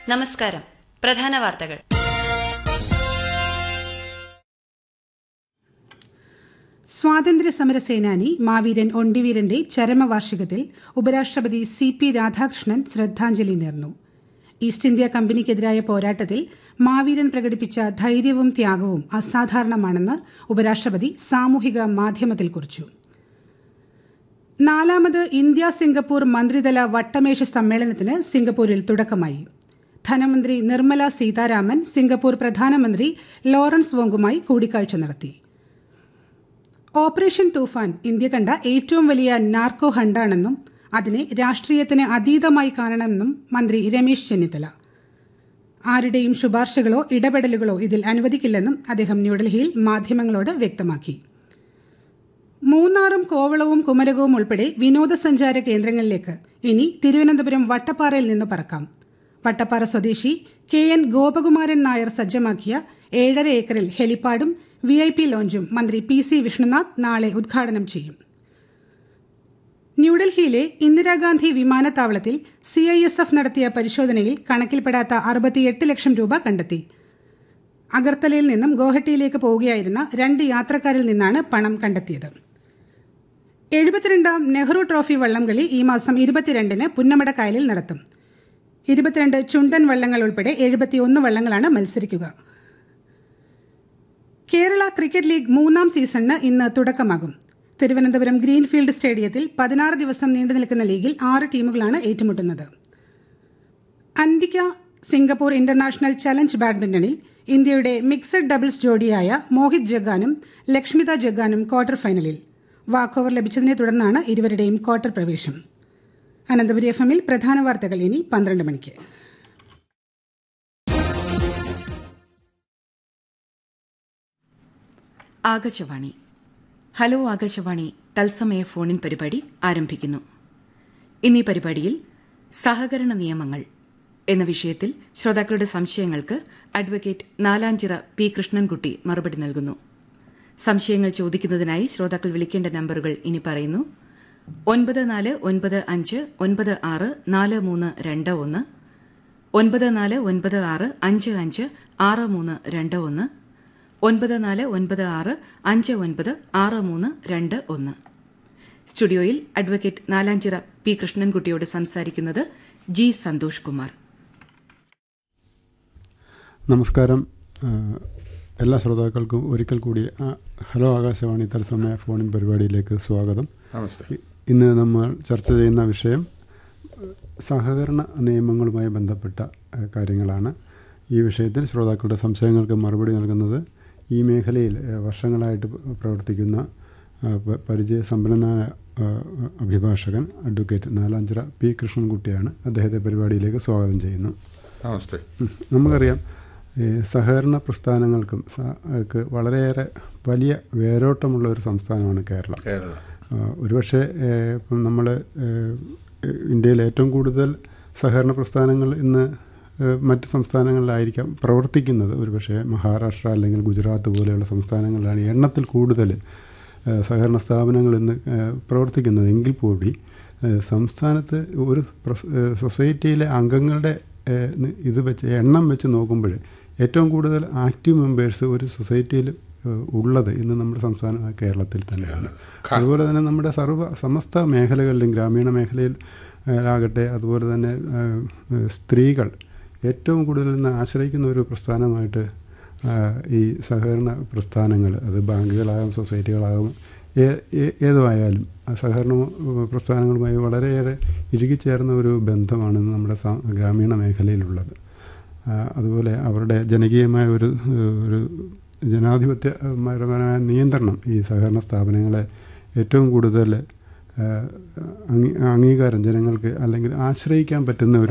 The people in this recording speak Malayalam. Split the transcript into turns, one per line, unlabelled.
നമസ്കാരം പ്രധാന വാർത്തകൾ
സ്വാതന്ത്ര്യ സമര സേനാനി മാവീരൻ ഒണ്ടിവീരന്റെ ചരമവാർഷികത്തിൽ ഉപരാഷ്ട്രപതി സി പി രാധാകൃഷ്ണൻ ശ്രദ്ധാഞ്ജലി നേർന്നു ഈസ്റ്റ് ഇന്ത്യ കമ്പനിക്കെതിരായ പോരാട്ടത്തിൽ മാവീരൻ പ്രകടിപ്പിച്ച ധൈര്യവും ത്യാഗവും അസാധാരണമാണെന്ന് ഉപരാഷ്ട്രപതി സാമൂഹിക മാധ്യമത്തിൽ കുറിച്ചു നാലാമത് ഇന്ത്യ സിംഗപ്പൂർ മന്ത്രിതല വട്ടമേശ സമ്മേളനത്തിന് സിംഗപ്പൂരിൽ തുടക്കമായി ധനമന്ത്രി നിർമ്മല സീതാരാമൻ സിംഗപ്പൂർ പ്രധാനമന്ത്രി ലോറൻസ് വോങ്കുമായി കൂടിക്കാഴ്ച നടത്തി ഓപ്പറേഷൻ തൂഫാൻ ഇന്ത്യ കണ്ട ഏറ്റവും വലിയ നാർക്കോ ഹണ്ടാണെന്നും അതിനെ രാഷ്ട്രീയത്തിന് അതീതമായി കാണണമെന്നും മന്ത്രി രമേശ് ചെന്നിത്തല ആരുടെയും ശുപാർശകളോ ഇടപെടലുകളോ ഇതിൽ അനുവദിക്കില്ലെന്നും അദ്ദേഹം ന്യൂഡൽഹിയിൽ മാധ്യമങ്ങളോട് വ്യക്തമാക്കി മൂന്നാറും കോവളവും കുമരകവും ഉൾപ്പെടെ വിനോദസഞ്ചാര കേന്ദ്രങ്ങളിലേക്ക് ഇനി തിരുവനന്തപുരം വട്ടപ്പാറയിൽ നിന്ന് പറക്കാം വട്ടപ്പാറ സ്വദേശി കെ എൻ ഗോപകുമാരൻ നായർ സജ്ജമാക്കിയ ഏഴര ഏക്കറിൽ ഹെലിപ്പാഡും വി ഐ പി ലോഞ്ചും മന്ത്രി പി സി വിഷ്ണുനാഥ് നാളെ ഉദ്ഘാടനം ചെയ്യും ന്യൂഡൽഹിയിലെ ഇന്ദിരാഗാന്ധി വിമാനത്താവളത്തിൽ സി ഐ എസ് എഫ് നടത്തിയ പരിശോധനയിൽ കണക്കിൽപ്പെടാത്ത അറുപത്തിയെട്ട് ലക്ഷം രൂപ കണ്ടെത്തി അഗർത്തലയിൽ നിന്നും ഗോഹട്ടിയിലേക്ക് പോവുകയായിരുന്ന രണ്ട് യാത്രക്കാരിൽ നിന്നാണ് പണം കണ്ടെത്തിയത് എഴുപത്തിരണ്ടാം നെഹ്റു ട്രോഫി വള്ളംകളി ഈ മാസം ഇരുപത്തിരണ്ടിന് പുന്നമടക്കായലിൽ നടത്തും ഇരുപത്തിരണ്ട് ചുണ്ടൻ വള്ളങ്ങൾ ഉൾപ്പെടെ എഴുപത്തിയൊന്ന് വള്ളങ്ങളാണ് മത്സരിക്കുക കേരള ക്രിക്കറ്റ് ലീഗ് മൂന്നാം സീസണിന് ഇന്ന് തുടക്കമാകും തിരുവനന്തപുരം ഗ്രീൻഫീൽഡ് സ്റ്റേഡിയത്തിൽ പതിനാറ് ദിവസം നീണ്ടു നിൽക്കുന്ന ലീഗിൽ ആറ് ടീമുകളാണ് ഏറ്റുമുട്ടുന്നത് അന്തിക്ക സിംഗപ്പൂർ ഇന്റർനാഷണൽ ചലഞ്ച് ബാഡ്മിന്റണിൽ ഇന്ത്യയുടെ മിക്സഡ് ഡബിൾസ് ജോഡിയായ മോഹിത് ജഗാനും ലക്ഷ്മിത ജഗാനും ക്വാർട്ടർ ഫൈനലിൽ വാക്ക് ഓവർ ലഭിച്ചതിനെ തുടർന്നാണ് ഇരുവരുടെയും ക്വാർട്ടർ പ്രവേശം അനന്തപുരി എഫ് എമ്മിൽ പ്രധാന വാർത്തകൾ ഇനി പന്ത്രണ്ട് മണിക്ക്
ആകാശവാണി ഹലോ ആകാശവാണി തത്സമയ ഫോണിൻ പരിപാടി ആരംഭിക്കുന്നു ഇന്നീ പരിപാടിയിൽ സഹകരണ നിയമങ്ങൾ എന്ന വിഷയത്തിൽ ശ്രോതാക്കളുടെ സംശയങ്ങൾക്ക് അഡ്വക്കേറ്റ് നാലാഞ്ചിറ പി കൃഷ്ണൻകുട്ടി മറുപടി നൽകുന്നു സംശയങ്ങൾ ചോദിക്കുന്നതിനായി ശ്രോതാക്കൾ വിളിക്കേണ്ട നമ്പറുകൾ ഇനി പറയുന്നു ഒൻപത് നാല് ഒൻപത് അഞ്ച് ഒൻപത് ആറ് നാല് മൂന്ന് രണ്ട് ഒന്ന് ഒൻപത് നാല് ഒൻപത് ആറ് അഞ്ച് അഞ്ച് ആറ് മൂന്ന് രണ്ട് ഒന്ന് ഒൻപത് നാല് ഒൻപത് ആറ് അഞ്ച് ഒൻപത് ആറ് മൂന്ന് രണ്ട് ഒന്ന് സ്റ്റുഡിയോയിൽ അഡ്വക്കേറ്റ് നാലാഞ്ചിറ പി കൃഷ്ണൻകുട്ടിയോട് സംസാരിക്കുന്നത് ജി സന്തോഷ് കുമാർ
നമസ്കാരം ആ, എല്ലാ ശ്രോതാക്കൾക്കും ഒരിക്കൽ കൂടി ആ, ഹലോ ആകാശവാണി തത്സമയ ഫോണിൻ പരിപാടിയിലേക്ക് സ്വാഗതം
നമസ്തേ
ഇ- ഇന്ന് നമ്മൾ ചർച്ച ചെയ്യുന്ന വിഷയം ഏഹ്, സഹകരണ നിയമങ്ങളുമായി ബന്ധപ്പെട്ട ഏഹ്, കാര്യങ്ങളാണ് ഈ വിഷയത്തിൽ ശ്രോതാക്കളുടെ സംശയങ്ങൾക്ക് മറുപടി നൽകുന്നത് ഈ മേഖലയിൽ ഏഹ്, വർഷങ്ങളായിട്ട് പ- പ്രവർത്തിക്കുന്ന ഏഹ്, പ- പരിചയസമ്പന്നനായ ഏഹ്, അഭിഭാഷകൻ അഡ്വക്കേറ്റ് നാലാഞ്ചിറ പി കൃഷ്ണൻകുട്ടിയാണ് അദ്ദേഹത്തെ പരിപാടിയിലേക്ക് സ്വാഗതം ചെയ്യുന്നു
നമസ്തേ
ഉം. നമുക്കറിയാം ഈ സഹകരണ പ്രസ്ഥാനങ്ങൾക്കും സ- ക്ക് വളരെയേറെ വലിയ വേരോട്ടമുള്ള ഒരു സംസ്ഥാനമാണ് കേരളം
കേരള
ആ, ഒരുപക്ഷെ ഏഹ്, ഇപ്പം നമ്മൾ ഇന്ത്യയിൽ ഏറ്റവും കൂടുതൽ സഹകരണ പ്രസ്ഥാനങ്ങൾ ഇന്ന് ഏഹ്, മറ്റ് സംസ്ഥാനങ്ങളിലായിരിക്കാം പ്രവർത്തിക്കുന്നത് ഒരുപക്ഷെ മഹാരാഷ്ട്ര അല്ലെങ്കിൽ ഗുജറാത്ത് പോലെയുള്ള സംസ്ഥാനങ്ങളിലാണ് എണ്ണത്തിൽ കൂടുതൽ ഏഹ്, സഹകരണ സ്ഥാപനങ്ങൾ ഇന്ന് ഏഹ്, പ്രവർത്തിക്കുന്നത് എങ്കിൽ കൂടി ഏഹ്, സംസ്ഥാനത്ത് ഒരു പ്രസ്- ഏഹ്, സൊസൈറ്റിയിലെ അംഗങ്ങളുടെ ഏഹ്, ന് ഇത് വെച്ച് എണ്ണം വെച്ച് നോക്കുമ്പോൾ ഏറ്റവും കൂടുതൽ ആക്റ്റീവ് മെമ്പേഴ്സ് ഒരു സൊസൈറ്റിയിൽ ഏഹ്, ഉള്ളത് ഇന്ന് നമ്മുടെ സംസ്ഥാന കേരളത്തിൽ തന്നെയാണ് അതുപോലെ തന്നെ നമ്മുടെ സർവ്വ സമസ്ത മേഖലകളിലും ഗ്രാമീണ മേഖലയിൽ ഏഹ്, ആകട്ടെ അതുപോലെ തന്നെ ഏഹ്, ഏഹ്, സ്ത്രീകൾ ഏറ്റവും കൂടുതൽ ഇന്ന് ആശ്രയിക്കുന്ന ഒരു പ്രസ്ഥാനമായിട്ട് ആഹ്, ഈ സഹകരണ പ്രസ്ഥാനങ്ങൾ അത് ബാങ്കുകളാകും സൊസൈറ്റികളാകും ഏ- ഏ- ഏതോ ആയാലും ആ സഹകരണ ഏഹ്, പ്രസ്ഥാനങ്ങളുമായി വളരെയേറെ ഇഴുകിച്ചേർന്ന ഒരു ബന്ധമാണ് ഇന്ന് നമ്മുടെ സാ- ഗ്രാമീണ മേഖലയിലുള്ളത് ആ, അതുപോലെ അവരുടെ ജനകീയമായ ഒരു ഏഹ്, ഒരു ജനാധിപത്യപരമായ നിയന്ത്രണം ഈ സഹകരണ സ്ഥാപനങ്ങളെ ഏറ്റവും കൂടുതൽ ഏഹ്, അംഗീ- അംഗീകാരം ജനങ്ങൾക്ക് അല്ലെങ്കിൽ ആശ്രയിക്കാൻ പറ്റുന്ന ഒരു